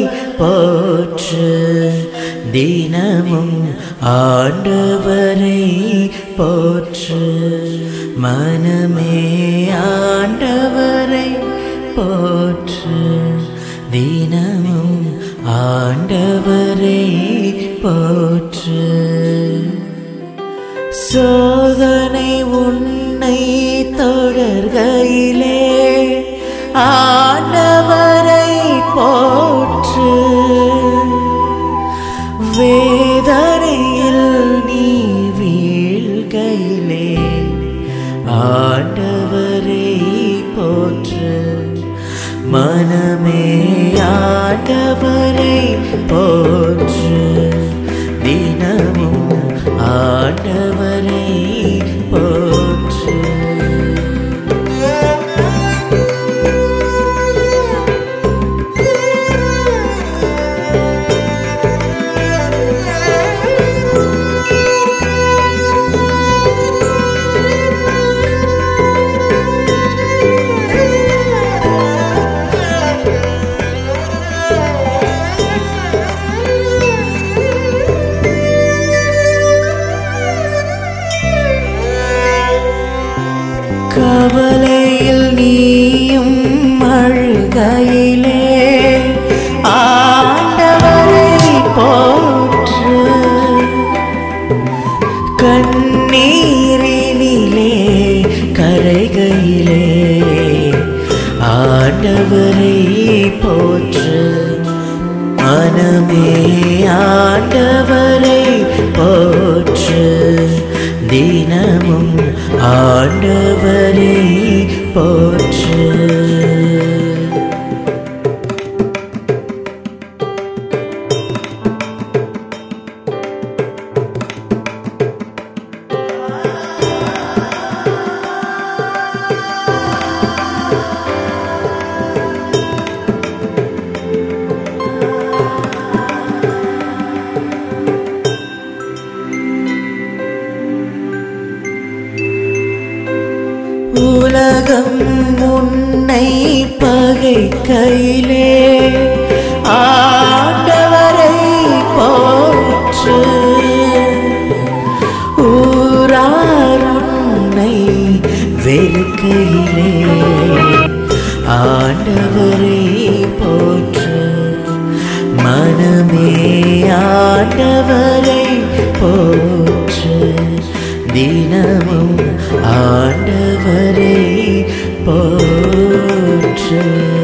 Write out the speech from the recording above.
போற்று தினமும் ஆண்டவரை போற்று மனமே ஆண்டவரை போற்று தினமும் ஆண்டவரை போற்று சோதனை உன்னை தொடர்கையிலே ஆண்டவரை போற்று வேதனையில் நீ வீழ்கையிலே ஆண்டவரை போற்று மனமே ஆண்டவரை போற்று தினமும் ஆண்டவரை போற்று கவலையில் நீயும் அழுகையிலே ஆண்டவரை போற்று கண்ணீரினிலே கரைகையிலே ஆண்டவரை போற்று மனமே ஆண்டவரை போற்று தினமும் ஆண்டவரை போற்று உலகம் உன்னை பகைக்கையிலே ஆண்டவரை போற்று ஊரார் உன்னை வெறுக்கையிலே ஆண்டவரை போற்று மனமே ஆண்டவரை போற்று தினமும் ஆண்டவரை போற்று